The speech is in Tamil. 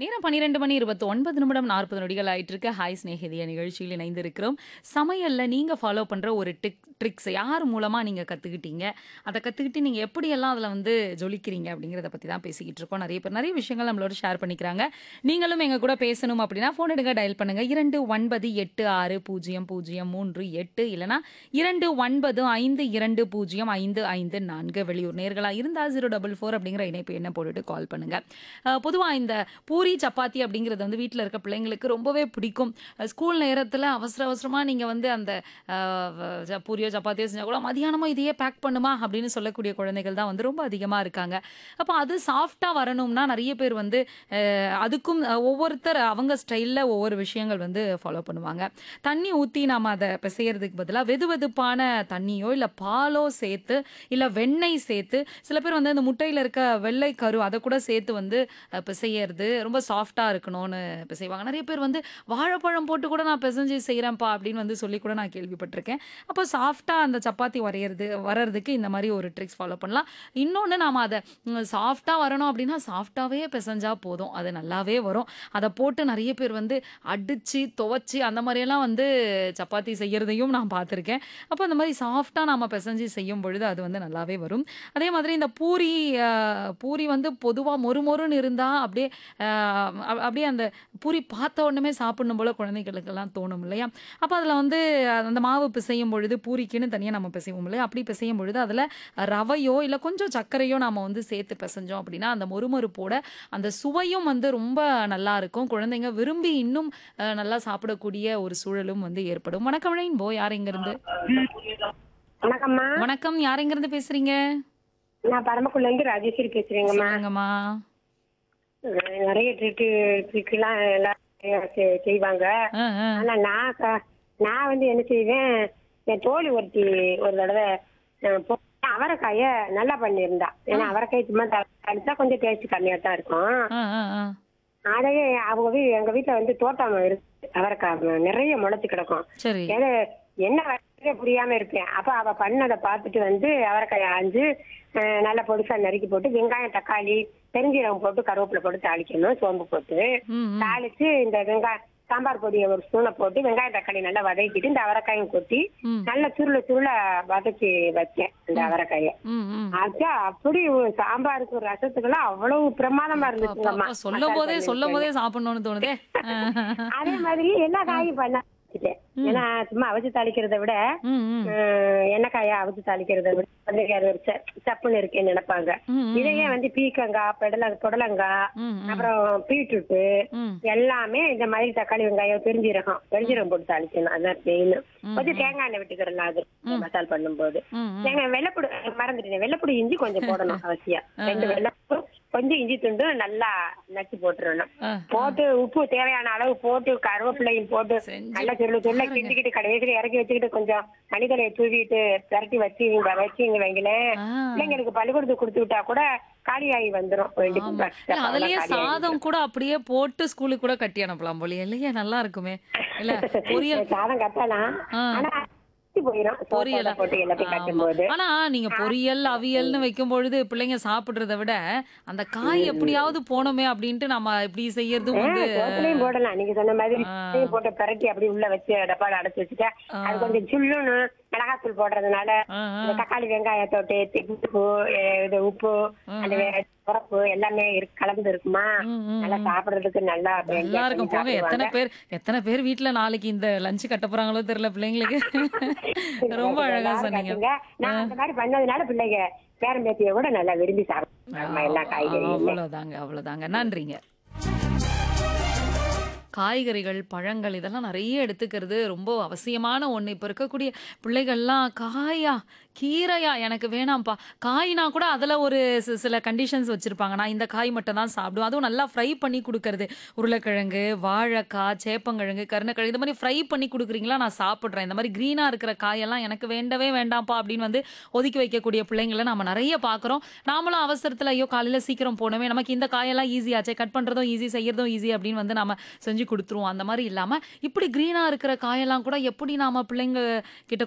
நேரம் பன்னிரெண்டு மணி இருபத்தி ஒன்பது நிமிடம் நாற்பது நொடிகள் ஆயிட்டு இருக்கு ஹாய் ஸ்நேகிதிய நிகழ்ச்சியில் இணைந்திருக்கிறோம் சமையல்ல நீங்க ஃபாலோ பண்ற ஒரு டிக் ட்ரிக்ஸ் யார் மூலமா நீங்க கத்துக்கிட்டீங்க அதை கத்துக்கிட்டு நீங்க எப்படியெல்லாம் அதுல வந்து ஜொலிக்கிறீங்க அப்படிங்கிறத பத்தி தான் பேசிக்கிட்டு இருக்கோம் நிறைய பேர் நிறைய விஷயங்கள் நம்மளோட ஷேர் பண்ணிக்கிறாங்க நீங்களும் எங்க கூட பேசணும் அப்படின்னா ஃபோன் எடுங்க டயல் பண்ணுங்க இரண்டு ஒன்பது எட்டு ஆறு பூஜ்ஜியம் பூஜ்ஜியம் மூன்று எட்டு இல்லைனா இரண்டு ஒன்பது ஐந்து இரண்டு பூஜ்ஜியம் ஐந்து ஐந்து நான்கு வெளியூர் நேர்களா இருந்தா ஜீரோ டபுள் ஃபோர் அப்படிங்கிற இணைப்பு என்ன போட்டுட்டு கால் பண்ணுங்க அஹ் பொதுவா இந்த பூரி சப்பாத்தி அப்படிங்கிறது வந்து வீட்டில் இருக்க பிள்ளைங்களுக்கு ரொம்பவே பிடிக்கும் அஹ் ஸ்கூல் நேரத்தில் அவசர அவசரமாக நீங்கள் வந்து அந்த அஹ், வ- பூரியோ சப்பாத்தியோ செஞ்சால் கூட மதியானமாக இதையே பேக் பண்ணுமா அப்படின்னு சொல்லக்கூடிய குழந்தைகள் தான் வந்து ரொம்ப அதிகமாக இருக்காங்க அப்போ அது சாஃப்டாக வரணும்னா நிறைய பேர் வந்து அஹ், அதுக்கும் அஹ், ஒவ்வொருத்தர் அவங்க ஸ்டைலில் ஒவ்வொரு விஷயங்கள் வந்து ஃபாலோ பண்ணுவாங்க தண்ணி ஊற்றி நாம் அதை பிசையறதுக்கு பதிலாக வெது வெதுப்பான தண்ணியோ இல்லை பாலோ சேர்த்து இல்லை வெண்ணெய் சேர்த்து சில பேர் வந்து அந்த முட்டையில் இருக்க வெள்ளை கரு அதை கூட சேர்த்து வந்து அஹ், பிசையறது ரொம்ப சாஃப்டாக இருக்கணும்னு பிசைவாங்க நிறைய பேர் வந்து வாழைப்பழம் போட்டு கூட நான் பிசைஞ்சு செய்கிறேன்ப்பா அப்படின்னு வந்து சொல்லி கூட நான் கேள்விப்பட்டிருக்கேன் அப்போ சாஃப்டாக அந்த சப்பாத்தி வரைகிறது வர்றதுக்கு இந்த மாதிரி ஒரு ட்ரிக்ஸ் ஃபாலோ பண்ணலாம் இன்னொன்று நாம் அதை சாஃப்டாக வரணும் அப்படின்னா சாஃப்டாகவே பிசைஞ்சா போதும் அது நல்லாவே வரும் அதை போட்டு நிறைய பேர் வந்து அடித்து துவைச்சி அந்த மாதிரியெல்லாம் வந்து சப்பாத்தி செய்யறதையும் நான் பார்த்துருக்கேன் அப்போ அந்த மாதிரி சாஃப்டாக நாம் பிசைஞ்சு செய்யும் பொழுது அது வந்து நல்லாவே வரும் அதே மாதிரி இந்த பூரி அஹ், பூரி வந்து பொதுவாக மொறு மொறுன்னு இருந்தால் அப்படியே அஹ், அப்- அப்படியே அந்த பூரி பார்த்த உடனே சாப்பிடணும் போல குழந்தைகளுக்கெல்லாம் தோணும் இல்லையா அப்போ அதில் வந்து அந்த மாவு பிசையும் பொழுது பூரிக்குன்னு தனியாக நம்ம பிசைவோம் இல்லையா அப்படி பிசையும் பொழுது அதில் ரவையோ இல்லை கொஞ்சம் சர்க்கரையோ நாம் வந்து சேர்த்து பிசைஞ்சோம் அப்படின்னா அந்த மொறுமொறுப்போட அந்த சுவையும் வந்து ரொம்ப நல்லா இருக்கும் குழந்தைங்க விரும்பி இன்னும் அஹ், நல்லா சாப்பிடக்கூடிய ஒரு சூழலும் வந்து ஏற்படும் வணக்கம் ரெயின்போ யார் இருந்து வணக்கம்மா வணக்கம் யார் இருந்து பேசுறீங்க நான் பரமக்குள்ள இருந்து ராஜேஸ்வரி பேசுறேங்கம்மா சொல்லுங்கம்மா அஹ் நிறைய ட்ரிக்கு ட்ரிக்கெல்லாம் எல்லாம் செ- செய்வாங்க ஆ, ஆ. ஆனா நான் க- நான் வந்து என்ன செய்வேன் என் தோழி ஒருத்தி ஒரு தடவை அஹ், போ- அவரைக்காய நல்லா பண்ணியிருந்தா ஏன்னா அவரைக்காய் சும்மா அடிச்சா கொஞ்சம் டேஸ்ட் கம்மியா தான் இருக்கும் ஆ, ஆ, ஆ. அதையே அவங்க வீ எங்க வீட்டுல வந்து தோட்டம் இருக்கு அவரைக்காய் நிறைய முளைச்சு கிடக்கும் சரி ஏன்னா என்ன வரைக்கும் புரியாம இருப்பேன் அப்ப அவ பண்ணதை பார்த்துட்டு வந்து அவரைக்காய் ஆஞ்சு அஹ், நல்லா பொடிசா நறுக்கி போட்டு வெங்காயம் தக்காளி பெருஞ்சீரகம் போட்டு கருவேப்பிலை போட்டு தாளிக்கணும் சோம்பு போட்டு ம், ம். தாளிச்சு இந்த வெங்காயம் சாம்பார் பொடியை ஒரு ஸ்பூனை போட்டு வெங்காயம் தக்காளி நல்லா வதக்கிட்டு இந்த அவரைக்காயும் கொட்டி ம். நல்ல சுருள சுருள வதக்கி வச்சேன் இந்த அவரைக்காயை ம், ம். அது அப்படி ஒரு சாம்பாருக்கு ரசத்துக்கெல்லாம் அவ்வளவு பிரமாதமா இருந்துச்சுங்கம்மா அப்பா, சொல்லும் போதே சொல்லும் போதே சாப்பிடணும்னு தோணுதே அதே மாதிரி எல்லா காயும் பண்ண ஆரம்பிச்சிட்டேன். ஏன்னா சும்மா அவிச்சு தாளிக்கிறத விட ம், ம். அஹ், எண்ணெய்க்காயா அவிச்சு தாளிக்கிறத விட வந்து அது ஒரு ச- சப்புன்னு இருக்கேன்னு நினைப்பாங்க ம், ம். இதையே வந்து பீக்கங்காய் பெடல புடலங்காய் ம், ம். அப்புறம் பீட்ரூட்டு ம். எல்லாமே இந்த மாதிரி தக்காளி வெங்காயம் பெருஞ்சீரகம் பெருஞ்சீரகம் போட்டு தாளிக்கணும் அதான் மெயின் கொஞ்சம் தேங்காய் எண்ணெய் விட்டுக்கிறலாம் அது மசால் பண்ணும்போது ம், ம். தேங்காய் வெள்ளைப்பூடு மறந்துட்டேன் வெள்ளைப்பூடி இஞ்சி கொஞ்சம் போடணும் அவசியம் ரெண்டு வெள்ளைப்பூ கொஞ்சம் இஞ்சி துண்டு நல்லா நச்சு போட்டுறணும் ஆ. போட்டு உப்பு தேவையான அளவு போட்டு கருவேப்பிலையும் போட்டு செஞ்சு நல்லா சுருள சுருள கிண்டிக்கிட்டு கடைசியில் இறக்கி வச்சுக்கிட்டு கொஞ்சம் மணித்தலையை தூவிட்டு பிரட்டி வச்சு இங்க வச்சுங்க வைங்களேன் ஆ. பிள்ளைங்களுக்கு பள்ளிக்கூடத்து கொடுத்து விட்டா கூட காலியாகி வந்துரும் ரெண்டு ஆமா. பஸ் இல்ல, அதுலயே காலியாகி சாதம் கூட அப்படியே போட்டு ஸ்கூலுக்கு கூட கட்டி அனுப்பலாம் போலயே இல்லையா நல்லா இருக்குமே இல்ல பொரியல் சாதம் கட்டலாம் ஆ. ஆனா அரிசி போயிடும் பொரியல் சோத்தை போட்டு எல்லாத்தையும் கட்டும்போது ஆனா நீங்க பொரியல் அவியல்னு வைக்கும் பொழுது பிள்ளைங்க சாப்பிடுறத விட அந்த காய் எப்படியாவது போனோமே அப்படின்ட்டு நம்ம இப்படி செய்யறதும் வந்து சோத்துலயும் போடலாம் நீங்க சொன்ன மாதிரி ஆ. சோத்துலயும் போட்டு பிரட்டி அப்படி உள்ள வச்சு டப்பால அடைச்சு வச்சுட்டா அது கொஞ்சம் சுள்ளுன்னு மிளகாத்தூள் போடுறதுனால ஆ, ஆ. இந்த தக்காளி வெங்காயத்தோட்டு திப்பு இது உப்பு அந்த வே- உரப்பு எல்லாமே இருக்கு- கலந்து இருக்குமா ம், ம், நல்லா சாப்பிடுறதுக்கு நல்லா நல்லா இருக்கும் போங்க எத்தனை பேர் எத்தனை பேர் வீட்ல நாளைக்கு இந்த லஞ்ச் கட்ட போறாங்களோ தெரியல பிள்ளைங்களுக்கு ரொம்ப அழகா சொன்னீங்க நான் அந்த மாதிரி பண்ணதுனால பிள்ளைங்க பேரன் பேத்திய கூட நல்லா விரும்பி சாப்பிடுறாங்க எல்லா காய்கறியும் அவ்வளவுதாங்க அவ்வளவுதாங்க நன்றிங்க காய்கறிகள் பழங்கள் இதெல்லாம் நிறைய எடுத்துக்கிறது ரொம்ப அவசியமான ஒன்று இப்போ இருக்கக்கூடிய பிள்ளைகள்லாம் காயா கீரையா எனக்கு வேணாம்ப்பா காய்னா கூட அதில் ஒரு சி- சில கண்டிஷன்ஸ் வச்சுருப்பாங்க நான் இந்த காய் மட்டும் தான் சாப்பிடுவேன் அதுவும் நல்லா ஃப்ரை பண்ணி கொடுக்கறது உருளைக்கிழங்கு வாழைக்காய் சேப்பங்கிழங்கு கருணக்கிழங்கு இந்த மாதிரி ஃப்ரை பண்ணி கொடுக்குறீங்களா நான் சாப்பிட்றேன் இந்த மாதிரி க்ரீனாக இருக்கிற காயெல்லாம் எனக்கு வேண்டவே வேண்டாம்ப்பா அப்படின்னு வந்து ஒதுக்கி வைக்கக்கூடிய பிள்ளைங்களை நம்ம நிறைய பார்க்குறோம் நாமளும் அவசரத்தில் ஐயோ காலையில் சீக்கிரம் போனோமே நமக்கு இந்த காயெல்லாம் ஈஸியாச்சே கட் பண்ணுறதும் ஈஸி செய்யறதும் ஈஸி அப்படின்னு வந்து நம்ம செஞ்சு கொடுத்துருவோம் அந்த மாதிரி இல்லாமல் இப்படி க்ரீனாக இருக்கிற காயெல்லாம் கூட எப்படி நாம பிள்ளைங்க கிட்ட